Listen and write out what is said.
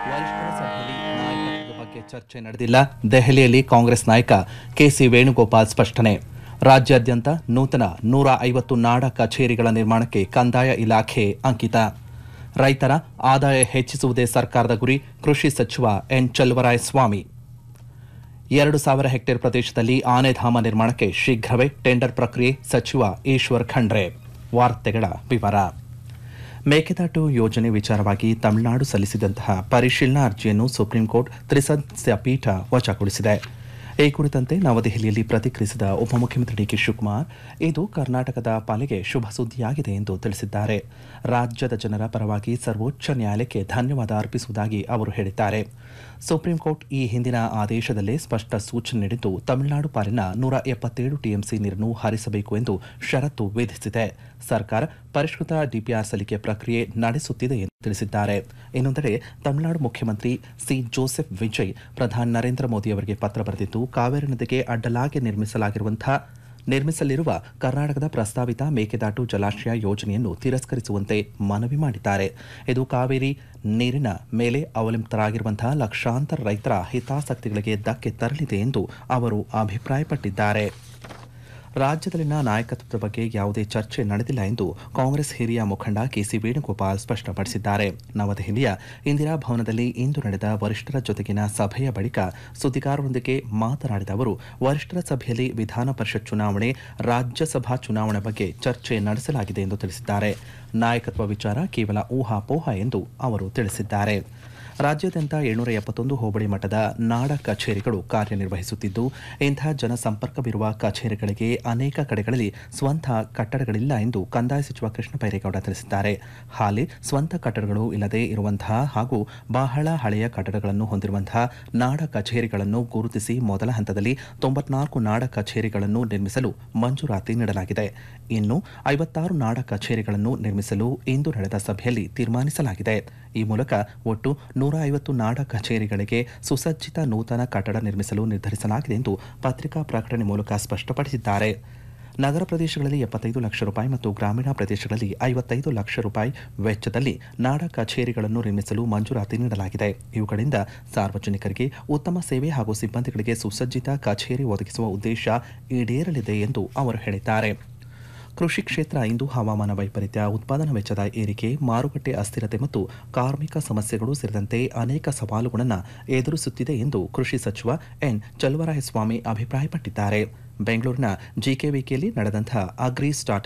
ವರಿಷ್ಠರ ಸಭೆಯಲ್ಲಿ ನಾಯಕತ್ವದ ಬಗ್ಗೆ ಚರ್ಚೆ ನಡೆದಿಲ್ಲ ದೆಹಲಿಯಲ್ಲಿ ಕಾಂಗ್ರೆಸ್ ನಾಯಕ ಕೆಸಿ ವೇಣುಗೋಪಾಲ್ ಸ್ಪಷ್ಟನೆ ರಾಜ್ಯಾದ್ಯಂತ ನೂತನ ನೂರ ಐವತ್ತು ನಾಡ ಕಚೇರಿಗಳ ನಿರ್ಮಾಣಕ್ಕೆ ಕಂದಾಯ ಇಲಾಖೆ ಅಂಕಿತ ರೈತರ ಆದಾಯ ಹೆಚ್ಚಿಸುವುದೇ ಸರ್ಕಾರದ ಗುರಿ ಕೃಷಿ ಸಚಿವ ಎನ್ ಸ್ವಾಮಿ ಎರಡು ಸಾವಿರ ಹೆಕ್ಟೇರ್ ಪ್ರದೇಶದಲ್ಲಿ ಆನೆಧಾಮ ನಿರ್ಮಾಣಕ್ಕೆ ಶೀಘ್ರವೇ ಟೆಂಡರ್ ಪ್ರಕ್ರಿಯೆ ಸಚಿವ ಈಶ್ವರ್ ಖಂಡ್ರೆ ವಾರ್ತೆಗಳ ವಿವರ ಮೇಕೆದಾಟು ಯೋಜನೆ ವಿಚಾರವಾಗಿ ತಮಿಳುನಾಡು ಸಲ್ಲಿಸಿದಂತಹ ಪರಿಶೀಲನಾ ಅರ್ಜಿಯನ್ನು ಸುಪ್ರೀಂ ಕೋರ್ಟ್ ತ್ರಿಸದಸ್ಯ ಪೀಠ ವಜಾಗೊಳಿಸಿದೆ ಈ ಕುರಿತಂತೆ ನವದೆಹಲಿಯಲ್ಲಿ ಪ್ರತಿಕ್ರಿಯಿಸಿದ ಉಪಮುಖ್ಯಮಂತ್ರಿ ಡಿಕೆ ಶಿವಕುಮಾರ್ ಇದು ಕರ್ನಾಟಕದ ಪಾಲಿಗೆ ಶುಭ ಸುದ್ದಿಯಾಗಿದೆ ಎಂದು ತಿಳಿಸಿದ್ದಾರೆ ರಾಜ್ಯದ ಜನರ ಪರವಾಗಿ ಸರ್ವೋಚ್ಚ ನ್ಯಾಯಾಲಯಕ್ಕೆ ಧನ್ಯವಾದ ಅರ್ಪಿಸುವುದಾಗಿ ಅವರು ಹೇಳಿದ್ದಾರೆ ಸುಪ್ರೀಂ ಕೋರ್ಟ್ ಈ ಹಿಂದಿನ ಆದೇಶದಲ್ಲೇ ಸ್ಪಷ್ಟ ಸೂಚನೆ ನೀಡಿದ್ದು ತಮಿಳುನಾಡು ಪಾಲಿನ ನೂರ ಎಪ್ಪತ್ತೇಳು ಟಿಎಂಸಿ ನೀರನ್ನು ಹರಿಸಬೇಕು ಎಂದು ಷರತ್ತು ವಿಧಿಸಿದೆ ಸರ್ಕಾರ ಪರಿಷ್ಕೃತ ಡಿಪಿಆರ್ ಸಲ್ಲಿಕೆ ಪ್ರಕ್ರಿಯೆ ನಡೆಸುತ್ತಿದೆ ಎಂದು ತಿಳಿಸಿದ್ದಾರೆ ಇನ್ನೊಂದೆಡೆ ತಮಿಳುನಾಡು ಮುಖ್ಯಮಂತ್ರಿ ಸಿ ಜೋಸೆಫ್ ವಿಜಯ್ ಪ್ರಧಾನಿ ನರೇಂದ್ರ ಮೋದಿ ಅವರಿಗೆ ಪತ್ರ ಬರೆದಿದ್ದು ಕಾವೇರಿ ನದಿಗೆ ಅಡ್ಡಲಾಗಿ ನಿರ್ಮಿಸಲಾಗಿರುವಂತಹ ನಿರ್ಮಿಸಲಿರುವ ಕರ್ನಾಟಕದ ಪ್ರಸ್ತಾವಿತ ಮೇಕೆದಾಟು ಜಲಾಶಯ ಯೋಜನೆಯನ್ನು ತಿರಸ್ಕರಿಸುವಂತೆ ಮನವಿ ಮಾಡಿದ್ದಾರೆ ಇದು ಕಾವೇರಿ ನೀರಿನ ಮೇಲೆ ಅವಲಂಬಿತರಾಗಿರುವಂತಹ ಲಕ್ಷಾಂತರ ರೈತರ ಹಿತಾಸಕ್ತಿಗಳಿಗೆ ಧಕ್ಕೆ ತರಲಿದೆ ಎಂದು ಅವರು ಅಭಿಪ್ರಾಯಪಟ್ಟಿದ್ದಾರೆ ರಾಜ್ಯದಲ್ಲಿನ ನಾಯಕತ್ವದ ಬಗ್ಗೆ ಯಾವುದೇ ಚರ್ಚೆ ನಡೆದಿಲ್ಲ ಎಂದು ಕಾಂಗ್ರೆಸ್ ಹಿರಿಯ ಮುಖಂಡ ಕೆಸಿ ವೇಣುಗೋಪಾಲ್ ಸ್ಪಷ್ಟಪಡಿಸಿದ್ದಾರೆ ನವದೆಹಲಿಯ ಇಂದಿರಾ ಭವನದಲ್ಲಿ ಇಂದು ನಡೆದ ವರಿಷ್ಠರ ಜೊತೆಗಿನ ಸಭೆಯ ಬಳಿಕ ಸುದ್ದಿಗಾರರೊಂದಿಗೆ ಮಾತನಾಡಿದ ಅವರು ವರಿಷ್ಠರ ಸಭೆಯಲ್ಲಿ ವಿಧಾನ ಪರಿಷತ್ ಚುನಾವಣೆ ರಾಜ್ಯಸಭಾ ಚುನಾವಣೆ ಬಗ್ಗೆ ಚರ್ಚೆ ನಡೆಸಲಾಗಿದೆ ಎಂದು ತಿಳಿಸಿದ್ದಾರೆ ನಾಯಕತ್ವ ವಿಚಾರ ಕೇವಲ ಊಹಾಪೋಹ ಎಂದು ಅವರು ತಿಳಿಸಿದ್ದಾರೆ ರಾಜ್ಯಾದ್ಯಂತ ಏಳ್ನೂರ ಎಪ್ಪತ್ತೊಂದು ಹೋಬಳಿ ಮಟ್ಟದ ನಾಡ ಕಚೇರಿಗಳು ಕಾರ್ಯನಿರ್ವಹಿಸುತ್ತಿದ್ದು ಇಂಥ ಜನಸಂಪರ್ಕವಿರುವ ಕಚೇರಿಗಳಿಗೆ ಅನೇಕ ಕಡೆಗಳಲ್ಲಿ ಸ್ವಂತ ಕಟ್ಟಡಗಳಿಲ್ಲ ಎಂದು ಕಂದಾಯ ಸಚಿವ ಕೃಷ್ಣ ಬೈರೇಗೌಡ ತಿಳಿಸಿದ್ದಾರೆ ಹಾಲಿ ಸ್ವಂತ ಕಟ್ಟಡಗಳು ಇಲ್ಲದೆ ಇರುವಂತಹ ಹಾಗೂ ಬಹಳ ಹಳೆಯ ಕಟ್ಟಡಗಳನ್ನು ಹೊಂದಿರುವಂತಹ ನಾಡ ಕಚೇರಿಗಳನ್ನು ಗುರುತಿಸಿ ಮೊದಲ ಹಂತದಲ್ಲಿ ತೊಂಬತ್ನಾಲ್ಕು ನಾಡ ಕಚೇರಿಗಳನ್ನು ನಿರ್ಮಿಸಲು ಮಂಜೂರಾತಿ ನೀಡಲಾಗಿದೆ ಇನ್ನು ಐವತ್ತಾರು ನಾಡ ಕಚೇರಿಗಳನ್ನು ನಿರ್ಮಿಸಲು ಇಂದು ನಡೆದ ಸಭೆಯಲ್ಲಿ ತೀರ್ಮಾನಿಸಲಾಗಿದೆ ಈ ಮೂಲಕ ಒಟ್ಟು ನೂರ ಐವತ್ತು ನಾಡ ಕಚೇರಿಗಳಿಗೆ ಸುಸಜ್ಜಿತ ನೂತನ ಕಟ್ಟಡ ನಿರ್ಮಿಸಲು ನಿರ್ಧರಿಸಲಾಗಿದೆ ಎಂದು ಪತ್ರಿಕಾ ಪ್ರಕಟಣೆ ಮೂಲಕ ಸ್ಪಷ್ಟಪಡಿಸಿದ್ದಾರೆ ನಗರ ಪ್ರದೇಶಗಳಲ್ಲಿ ಎಪ್ಪತ್ತೈದು ಲಕ್ಷ ರೂಪಾಯಿ ಮತ್ತು ಗ್ರಾಮೀಣ ಪ್ರದೇಶಗಳಲ್ಲಿ ಐವತ್ತೈದು ಲಕ್ಷ ರೂಪಾಯಿ ವೆಚ್ಚದಲ್ಲಿ ನಾಡ ಕಚೇರಿಗಳನ್ನು ನಿರ್ಮಿಸಲು ಮಂಜೂರಾತಿ ನೀಡಲಾಗಿದೆ ಇವುಗಳಿಂದ ಸಾರ್ವಜನಿಕರಿಗೆ ಉತ್ತಮ ಸೇವೆ ಹಾಗೂ ಸಿಬ್ಬಂದಿಗಳಿಗೆ ಸುಸಜ್ಜಿತ ಕಚೇರಿ ಒದಗಿಸುವ ಉದ್ದೇಶ ಈಡೇರಲಿದೆ ಎಂದು ಅವರು ಹೇಳಿದ್ದಾರೆ ಕೃಷಿ ಕ್ಷೇತ್ರ ಇಂದು ಹವಾಮಾನ ವೈಪರೀತ್ಯ ಉತ್ಪಾದನಾ ವೆಚ್ಚದ ಏರಿಕೆ ಮಾರುಕಟ್ಟೆ ಅಸ್ಥಿರತೆ ಮತ್ತು ಕಾರ್ಮಿಕ ಸಮಸ್ಯೆಗಳು ಸೇರಿದಂತೆ ಅನೇಕ ಸವಾಲುಗಳನ್ನು ಎದುರಿಸುತ್ತಿದೆ ಎಂದು ಕೃಷಿ ಸಚಿವ ಎನ್ ಚಲುವರಾಯಸ್ವಾಮಿ ಅಭಿಪ್ರಾಯಪಟ್ಟಿದ್ದಾರೆ ಬೆಂಗಳೂರಿನ ಜಿಕೆವಿಕೆಯಲ್ಲಿ ನಡೆದಂತಹ ಅಗ್ರಿ ಸ್ಟಾರ್ಟ್